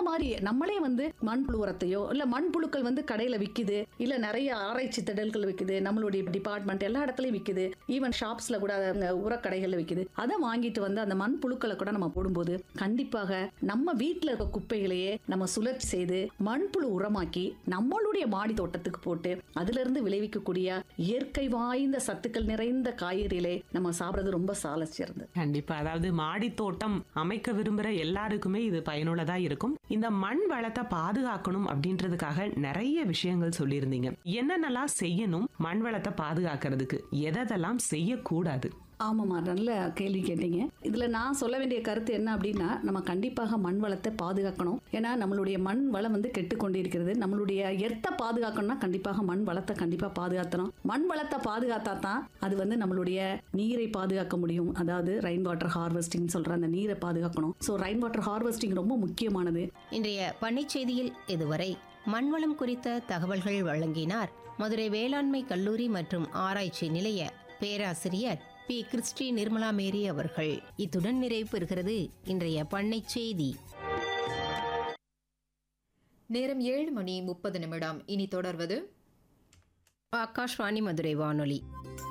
மாதிரி நம்மளே வந்து மண்புழு உரத்தையோ இல்ல மண்புழுக்கள் வந்து கடையில விக்குது இல்ல நிறைய ஆராய்ச்சி திடல்கள் விக்குது நம்மளுடைய டிபார்ட்மெண்ட் எல்லா இடத்துலயும் விக்குது ஈவன் ஷாப்ஸ்ல கூட அங்க உரக்கடைகள்ல விக்குது அதை வாங்கிட்டு வந்து அந்த மண்புழுக்களை கூட நம்ம போடும்போது கண்டிப்பாக நம்ம வீட்டுல இருக்க குப்பைகளையே நம்ம சுழற்சி செய்து மண்புழு உரமாக்கி நம்மளுடைய மாடி தோட்டத்துக்கு போட்டு அதுல இருந்து விளைவிக்கக்கூடிய இயற்கை வாய்ந்த சத்துக்கள் நிறைந்த காய்கறிகளை நம்ம சாப்பிடுறது ரொம்ப சால சிறந்தது கண்டிப்பா அதாவது மாடி தோட்டம் அமைக்க விரும்புற எல்லாருக்குமே இது பயனுள்ளதா இருக்கும் இந்த மண் வளத்தை பாதுகாக்கணும் அப்படின்றதுக்காக நிறைய விஷயங்கள் சொல்லியிருந்தீங்க என்னென்னலாம் செய்யணும் மண் வளத்தை பாதுகாக்கிறதுக்கு எதெல்லாம் செய்யக்கூடாது ஆமாம்மா நல்ல கேள்வி கேட்டீங்க இதுல நான் சொல்ல வேண்டிய கருத்து என்ன அப்படின்னா நம்ம கண்டிப்பாக மண் வளத்தை பாதுகாக்கணும் ஏன்னா நம்மளுடைய மண் வளம் வந்து கெட்டு கொண்டிருக்கிறது நம்மளுடைய எர்த்தை பாதுகாக்கணும்னா கண்டிப்பாக மண் வளத்தை கண்டிப்பா பாதுகாத்தணும் மண் வளத்தை பாதுகாத்தா தான் அது வந்து நம்மளுடைய நீரை பாதுகாக்க முடியும் அதாவது ரெயின் வாட்டர் ஹார்வெஸ்டிங் சொல்ற அந்த நீரை பாதுகாக்கணும் ஸோ ரெயின் வாட்டர் ஹார்வெஸ்டிங் ரொம்ப முக்கியமானது இன்றைய பண்ணைச் செய்தியில் இதுவரை மண்வளம் குறித்த தகவல்கள் வழங்கினார் மதுரை வேளாண்மை கல்லூரி மற்றும் ஆராய்ச்சி நிலைய பேராசிரியர் பி கிறிஸ்டி நிர்மலா மேரி அவர்கள் இத்துடன் நிறைவு பெறுகிறது இன்றைய பண்ணைச் செய்தி நேரம் ஏழு மணி முப்பது நிமிடம் இனி தொடர்வது ஆகாஷ்வாணி மதுரை வானொலி